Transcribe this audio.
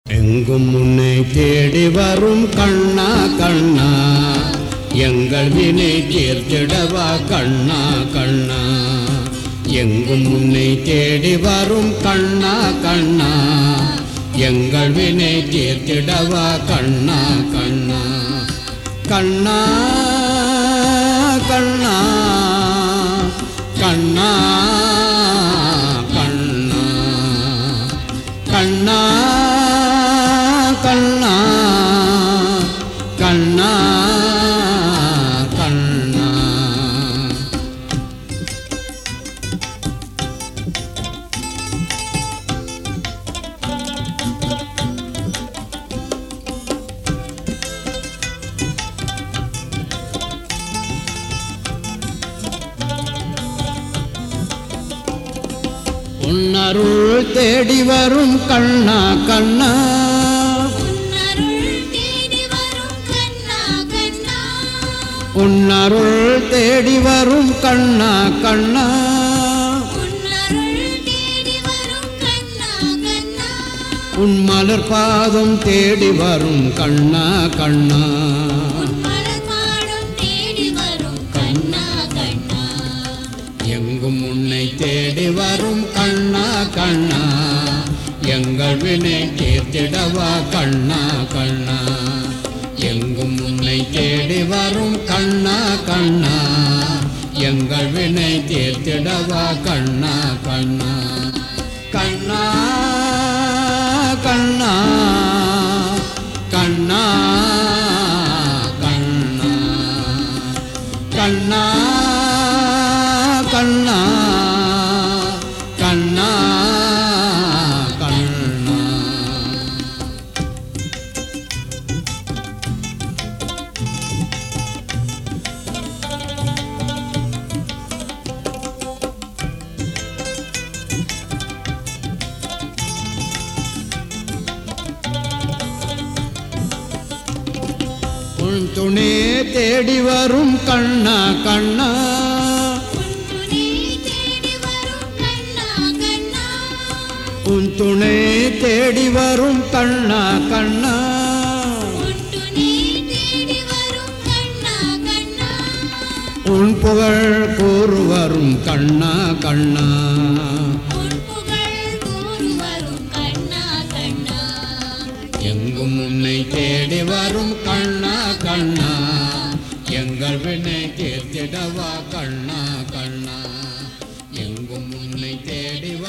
எங்கும் உன்னை தேடி வரும் கண்ணா கண்ணா எங்கள் வினை தீர்த்திடவா கண்ணா கண்ணா எங்கும் உன்னை தேடி வரும் கண்ணா கண்ணா எங்கள் வினை தீர்த்திடவா கண்ணா கண்ணா கண்ணா கண்ணா கண்ணா கண்ணா கண்ணா கண்ணா கண்ணா கண்ணா உன்னருள் தேடி வரும் கண்ணா கண்ணா உன்னருள் தேடி வரும் கண்ணா கண்ணா உன்னருள் தேடி வரும் கண்ணா கண்ணா உன்னருள் தேடி வரும் கண்ணா கண்ணா உன் மலர் பாதம் தேடி வரும் கண்ணா கண்ணா உன் மலர்பாடும் தேடி வரும் கண்ணா கண்ணா எங்கும் உன்னை தேடி வரும் கண்ணா கண்ணா எங்கள் வினை தீர்த்திடவா கண்ணா கண்ணா எங்கும் உன்னை தேடி வரும் கண்ணா கண்ணா எங்கள் வினை தீர்த்திடவா கண்ணா கண்ணா கண்ணா கண்ணா கண்ணா கண்ணா கண்ணா கண்ணா கண்ணா கண்ணா உன் துணே தேடி வரும் கண்ணா கண்ணா உன் துணை தேடி வரும் கண்ணா கண்ணா உன் துணை தேடி வரும் கண்ணா கண்ணா உன் துணை தேடி வரும் கண்ணா கண்ணா உன் புகழ் கூறு வரும் கண்ணா கண்ணா உன் புகழ் கூறு வரும் கண்ணா கண்ணா எங்கும் உன்னை தேடி வரும் கண்ணா கண்ணா எங்கள் வினை தீர்த்திடவா கண்ணா கண்ணா எங்கும் உன்னை தேடி